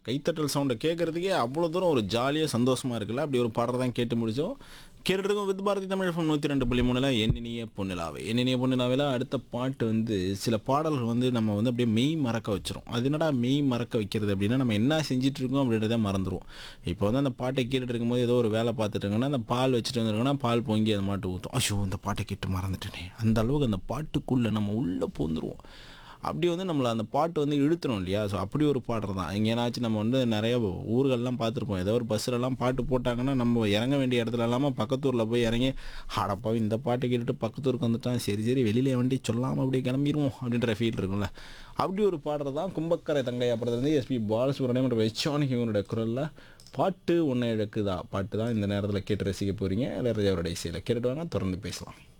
கைத்தட்டல் சவுண்டை கேட்குறதுக்கே அவ்வளோ தூரம் ஒரு ஜாலியாக சந்தோஷமாக இருக்குல்ல அப்படி ஒரு பாடல் தான் கேட்டு முடிச்சோம் கேட்டுருக்கோம் வித் பாரதி தமிழ் FM நூற்றி ரெண்டு புள்ளி மூணில் எண்ணினிய பொன்னிலாவே எண்ணினிய பொன்னிலாவில் அடுத்த பாட்டு வந்து சில பாடல்கள் வந்து நம்ம வந்து அப்படியே மெய் மறக்க வச்சிரும் அது என்னடா மெய் மறக்க வைக்கிறது அப்படின்னா நம்ம என்ன செஞ்சுட்டு இருக்கோம் அப்படின்றத மறந்துடுவோம் இப்போ வந்து அந்த பாட்டை கேட்டுட்டு இருக்கும்போது ஏதோ ஒரு வேலை பார்த்துட்டு இருக்கோன்னா அந்த பால் வச்சுட்டு வந்துருக்கோன்னா பால் பொங்கி அது மாட்டு ஊற்றும் ஐயோ இந்த பாட்டை கேட்டு மறந்துட்டேனே அந்த அளவுக்கு அந்த பாட்டுக்குள்ளே நம்ம உள்ளே போந்துருவோம் அப்படி வந்து நம்மளை அந்த பாட்டு வந்து இழுத்துரும் இல்லையா ஸோ அப்படி ஒரு பாடுறது தான் எங்கேனாச்சும் நம்ம வந்து நிறைய ஊர்கள்லாம் பார்த்துருப்போம் ஏதோ ஒரு பஸ்ஸிலலாம் பாட்டு போட்டாங்கன்னா நம்ம இறங்க வேண்டிய இடத்துல இல்லாமல் பக்கத்தூரில் போய் இறங்கி ஆடப்பா இந்த பாட்டு கேட்டுட்டு பக்கத்தூருக்கு வந்துட்டான் சரி சரி வெளியில் வண்டி சொல்லாமல் அப்படியே கிளம்பிடுவோம் அப்படின்ற ஃபீல் இருக்கும்ல அப்படி ஒரு பாடுறது தான் கும்பக்கரை தங்கை அப்புறம் வந்து எஸ்பி பாலசுப்ரமணியம் மற்றும் வெச்சானி இவனுடைய குரலில் பாட்டு ஒன்றை இழக்குதா பாட்டு தான் இந்த நேரத்தில் கேட்டு ரசிக்க போகிறீங்க இளையராஜாவோட இசையில் கேட்டுட்டு வாங்க தொடர்ந்து பேசலாம்